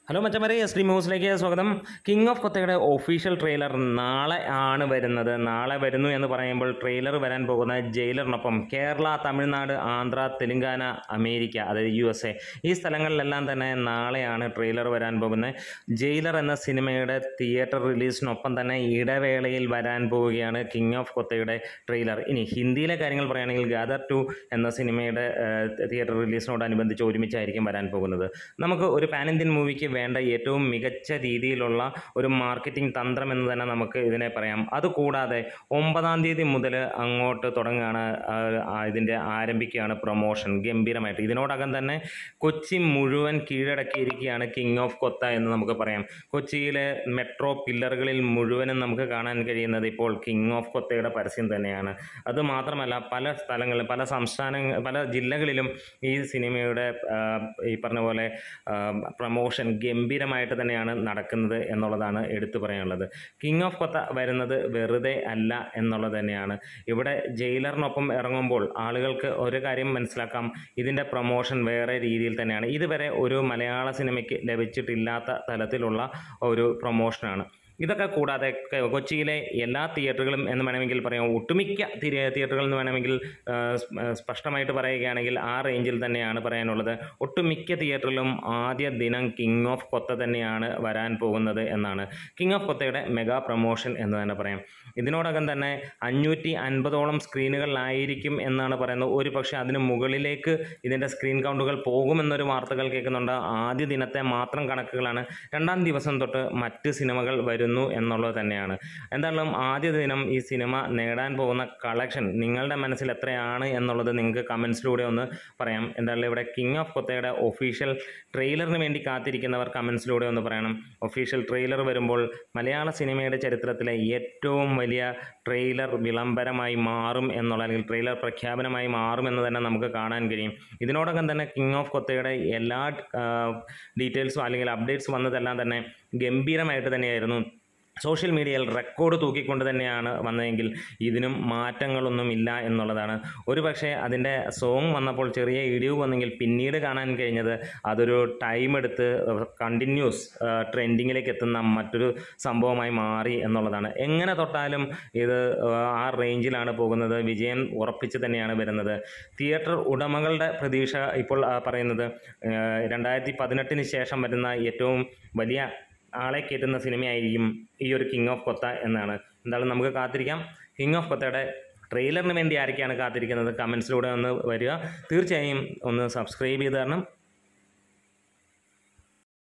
hello മച്ചമാരെ S D ന്യൂസിലേക്ക് സ്വാഗതം king of കൊത്തയുടെ ഒഫീഷ്യൽ ട്രെയിലർ നാളെ ആണ് വരുന്നത് നാളെ വരുന്നു എന്ന് പറയുമ്പോൾ ട്രെയിലർ വരാൻ പോകുന്ന ജയിലറിനൊപ്പം കേരള തമിഴ്നാട് ആന്ധ്ര തെലുങ്കാന അമേരിക്ക അതായത് യു എസ് എ ഈ സ്ഥലങ്ങളിലെല്ലാം തന്നെ നാളെയാണ് ട്രെയിലർ വരാൻ പോകുന്നത് ജയിലർ എന്ന സിനിമയുടെ തിയേറ്റർ റിലീസിനൊപ്പം തന്നെ ഇടവേളയിൽ വരാൻ പോവുകയാണ് കിങ് ഓഫ് കൊത്തയുടെ ട്രെയിലർ ഇനി ഹിന്ദിയിലെ കാര്യങ്ങൾ പറയുകയാണെങ്കിൽ ഗാദർ ടു എന്ന സിനിമയുടെ തിയേറ്റർ റിലീസിനോടനുബന്ധിച്ച് ഒരുമിച്ചായിരിക്കും വരാൻ പോകുന്നത് നമുക്ക് ഒരു പാൻ ഇന്ത്യൻ മൂവിക്ക് വേണ്ട ഏറ്റവും മികച്ച രീതിയിലുള്ള ഒരു മാർക്കറ്റിംഗ് തന്ത്രം എന്ന് തന്നെ നമുക്ക് ഇതിനെ പറയാം അതുകൂടാതെ ഒമ്പതാം തീയതി മുതൽ അങ്ങോട്ട് തുടങ്ങുകയാണ് ആ, ആ, ഇതിൻ്റെ ആരംഭിക്കുകയാണ് പ്രൊമോഷൻ ഗംഭീരമായിട്ട് ഇതിനോടകം തന്നെ കൊച്ചി മുഴുവൻ കീഴടക്കിയിരിക്കുകയാണ് കിങ് ഓഫ് കൊത്ത എന്ന് നമുക്ക് പറയാം കൊച്ചിയിലെ മെട്രോ പില്ലറുകളിൽ മുഴുവനും നമുക്ക് കാണാൻ കഴിയുന്നത് ഇപ്പോൾ കിങ് ഓഫ് കൊത്തയുടെ പരസ്യം തന്നെയാണ് അത് മാത്രമല്ല പല സ്ഥലങ്ങളിലും പല സംസ്ഥാന പല ജില്ലകളിലും ഈ സിനിമയുടെ ആ, ഈ പറഞ്ഞ പോലെ പ്രമോഷൻ ഗംഭീരമായിട്ട് തന്നെയാണ് നടക്കുന്നത് എന്നുള്ളതാണ് എടുത്തു പറയാനുള്ളത് കിങ് ഓഫ് കൊത്ത വരുന്നത് വെറുതെ അല്ല എന്നുള്ളത് തന്നെയാണ് ഇവിടെ ജയിലറിനൊപ്പം ഇറങ്ങുമ്പോൾ ആളുകൾക്ക് ഒരു കാര്യം മനസ്സിലാക്കാം ഇതിൻ്റെ പ്രൊമോഷൻ വേറെ രീതിയിൽ തന്നെയാണ് ഇതുവരെ ഒരു മലയാള സിനിമയ്ക്ക് ലഭിച്ചിട്ടില്ലാത്ത തലത്തിലുള്ള ഒരു പ്രൊമോഷനാണ് ഇതൊക്കെ കൂടാതെ ക- കൊച്ചിയിലെ എല്ലാ തിയേറ്ററുകളും എന്ന് വേണമെങ്കിൽ പറയാം ഒട്ടുമിക്ക തിരി- തിയേറ്ററുകൾ എന്ന് വേണമെങ്കിൽ ആ, സ്- ആ, സ്പഷ്ടമായിട്ട് പറയുകയാണെങ്കിൽ ആ റേഞ്ചിൽ തന്നെയാണ് പറയാനുള്ളത് ഒട്ടുമിക്ക തിയേറ്ററിലും ആദ്യ ദിനം കിങ് ഓഫ് കൊത്ത തന്നെയാണ് വരാൻ പോകുന്നത് എന്നാണ് കിങ് ഓഫ് കൊത്തയുടെ മെഗാ പ്രൊമോഷൻ എന്ന് തന്നെ പറയാം ഇതിനോടകം തന്നെ അഞ്ഞൂറ്റി അൻപതോളം സ്ക്രീനുകളിലായിരിക്കും എന്നാണ് പറയുന്നത് ഒരു പക്ഷേ അതിന് മുകളിലേക്ക് ഇതിൻ്റെ സ്ക്രീൻ കൗണ്ടുകൾ പോകുമെന്നൊരു വാർത്തകൾ കേൾക്കുന്നുണ്ട് ആദ്യ ദിനത്തെ മാത്രം കണക്കുകളാണ് രണ്ടാം ദിവസം തൊട്ട് മറ്റ് സിനിമകൾ വരുന്നു എന്നുള്ളത് തന്നെയാണ് എന്തായാലും ആദ്യ ദിനം ഈ സിനിമ നേടാൻ പോകുന്ന കളക്ഷൻ നിങ്ങളുടെ മനസ്സിൽ എത്രയാണ് എന്നുള്ളത് നിങ്ങൾക്ക് കമൻസിലൂടെ ഒന്ന് പറയാം എന്തായാലും ഇവിടെ കിങ് ഓഫ് കൊത്തയുടെ ഒഫീഷ്യൽ ട്രെയിലറിന് വേണ്ടി കാത്തിരിക്കുന്നവർ കമൻസിലൂടെ ഒന്ന് പറയണം ഒഫീഷ്യൽ ട്രെയിലർ വരുമ്പോൾ മലയാള സിനിമയുടെ ചരിത്രത്തിലെ ഏറ്റവും വലിയ ട്രെയിലർ വിളംബരമായി മാറും എന്നുള്ള അല്ലെങ്കിൽ ട്രെയിലർ പ്രഖ്യാപനമായി മാറുമെന്ന് തന്നെ നമുക്ക് കാണാൻ കഴിയും ഇതിനോടകം തന്നെ കിങ് ഓഫ് കൊത്തയുടെ എല്ലാ ഡീറ്റെയിൽസും അല്ലെങ്കിൽ അപ്ഡേറ്റ്സ് വന്നതെല്ലാം തന്നെ ഗംഭീരമായിട്ട് തന്നെയായിരുന്നു സോഷ്യൽ മീഡിയയിൽ റെക്കോർഡ് തൂക്കിക്കൊണ്ട് തന്നെയാണ് വന്നതെങ്കിൽ ഇതിനും മാറ്റങ്ങളൊന്നും ഇല്ല എന്നുള്ളതാണ് ഒരു പക്ഷേ അതിൻ്റെ സോങ് വന്നപ്പോൾ ചെറിയ ഇടിവ് വന്നെങ്കിൽ പിന്നീട് കാണാൻ കഴിഞ്ഞത് അതൊരു ടൈം എടുത്ത് കണ്ടിന്യൂസ് ട്രെൻഡിങ്ങിലേക്ക് എത്തുന്ന മറ്റൊരു സംഭവമായി മാറി എന്നുള്ളതാണ് എങ്ങനെ തൊട്ടാലും ഇത് ആ റേഞ്ചിലാണ് പോകുന്നത് വിജയം ഉറപ്പിച്ച് തന്നെയാണ് വരുന്നത് തിയേറ്റർ ഉടമകളുടെ പ്രതീക്ഷ ഇപ്പോൾ ആ, പറയുന്നത് രണ്ടായിരത്തി പതിനെട്ടിന് ശേഷം വരുന്ന ഏറ്റവും വലിയ ആളെ കയറ്റുന്ന സിനിമയായിരിക്കും ഈ ഒരു കിങ് ഓഫ് കൊത്ത എന്നാണ് എന്തായാലും നമുക്ക് കാത്തിരിക്കാം കിങ് ഓഫ് കൊത്തയുടെ ട്രെയിലറിന് വേണ്ടി ആരൊക്കെയാണ് കാത്തിരിക്കുന്നത് കമൻസിലൂടെ ഒന്ന് വരിക തീർച്ചയായും ഒന്ന് സബ്സ്ക്രൈബ് ചെയ്ത് തരണം